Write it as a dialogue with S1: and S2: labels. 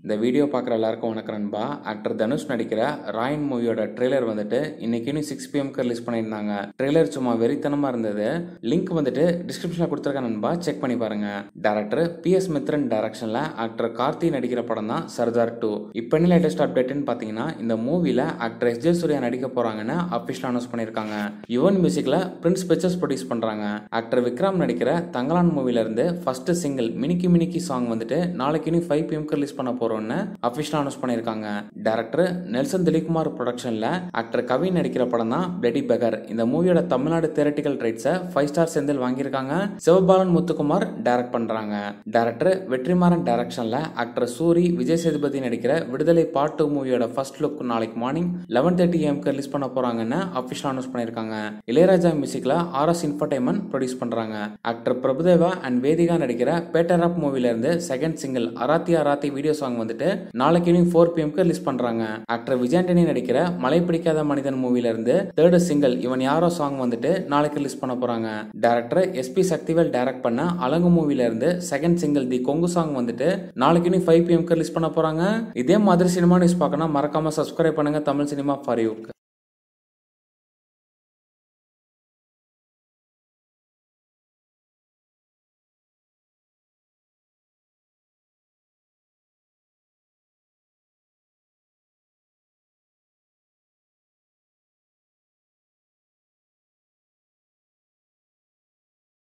S1: இந்த வீடியோ பார்க்குற எல்லாருக்கும் வணக்கம் நண்பா ஆக்டர் தனுஷ் நடிக்கிற ராயன் மூவியோட ட்ரெய்லர் வந்துட்டு இன்னைக்கு இன்னும் சிக்ஸ் பிஎம்க்கு ரிலீஸ் பண்ணியிருந்தாங்க ட்ரெய்லர் சும்மா வெறித்தனமாக இருந்தது லிங்க் வந்துட்டு டிஸ்கிரிப்ஷனில் கொடுத்துருக்கேன் நண்பா செக் பண்ணி பாருங்க டேரக்டர் பி எஸ் மித்ரன் டைரக்ஷனில் ஆக்டர் கார்த்தி நடிக்கிற படம் தான் சர்தார் டூ இப்போ என்ன லேட்டஸ்ட் அப்டேட்னு பார்த்தீங்கன்னா இந்த மூவியில் ஆக்டர் எஸ் ஜே சூர்யா நடிக்க போகிறாங்கன்னு அஃபிஷியல் அனௌன்ஸ் பண்ணியிருக்காங்க யுவன் மியூசிக்கில் பிரின்ஸ் பிக்சர்ஸ் ப்ரொடியூஸ் பண்ணுறாங்க ஆக்டர் விக்ரம் நடிக்கிற தங்கலான் மூவிலேருந்து first single Minikki Minikki song வந்துட்டு நாளைக்கு இன்னும் ஃபைவ் பிஎம்க்கு ரிலீஸ் பண்ண போகிறோம்னு அஃபிஷியல் அனௌன்ஸ் பண்ணியிருக்காங்க டேரக்டர் நெல்சன் திலீப்குமார் ப்ரொடக்ஷனில் ஆக்டர் கவின் நடிக்கிற படம் தான் பிளடி பெகர் இந்த மூவியோட தமிழ்நாடு தியரட்டிக்கல் ரைட்ஸை ஃபைவ் ஸ்டார் செந்தில் வாங்கியிருக்காங்க சிவபாலன் முத்துக்குமார் டைரக்ட் பண்ணுறாங்க டேரக்டர் வெற்றிமாறன் டைரக்ஷனில் ஆக்டர் சூரி விஜய் சேதுபதி நடிக்கிற விடுதலை பார்ட் டூ மூவியோட ஃபர்ஸ்ட் லுக் நாளைக்கு மார்னிங் லெவன் தேர்ட்டி ஏஎம்க்கு ரிலீஸ் பண்ண போகிறாங்கன்னு அஃபிஷியல் அனௌன்ஸ் பண்ணியிருக்காங்க இளையராஜா மியூசிக்கில் ஆர்எஸ் இன்ஃபர்டைன்மெண்ட் ப்ரொடியூஸ் பண்ணுறாங்க ஆக்டர் பிரபுதேவா அண்ட் வேதிகா நடிக்கிற பேட்டர் ஆப் மூவிலேருந்து second single Arathi Arathi video song வந்துட்டு நாளைக்கு ஈவினிங் ஃபோர் பிஎம்க்கு ரிலீஸ் பண்றாங்க ஆக்டர் விஜயாண்டனி நடிக்கிற மலை பிடிக்காத மனிதன் மூவில இருந்து தேர்ட் சிங்கிள் இவன் யாரோ சாங் வந்துட்டு நாளைக்கு ரிலீஸ் பண்ண போறாங்க டேரக்டர் எஸ்பி சக்திவேல் டைரக்ட் பண்ண அலங்கு மூவில இருந்து second single the Kongu song வந்துட்டு நாளைக்கு ஈவினிங் ஃபைவ் பிஎம்க்கு ரிலீஸ் பண்ண போறாங்க இதே மாதிரி சினிமா நியூஸ் பார்க்கணும் மறக்காம சப்ஸ்கிரைப் பண்ணுங்க தமிழ் சினிமா ஃபார் யூ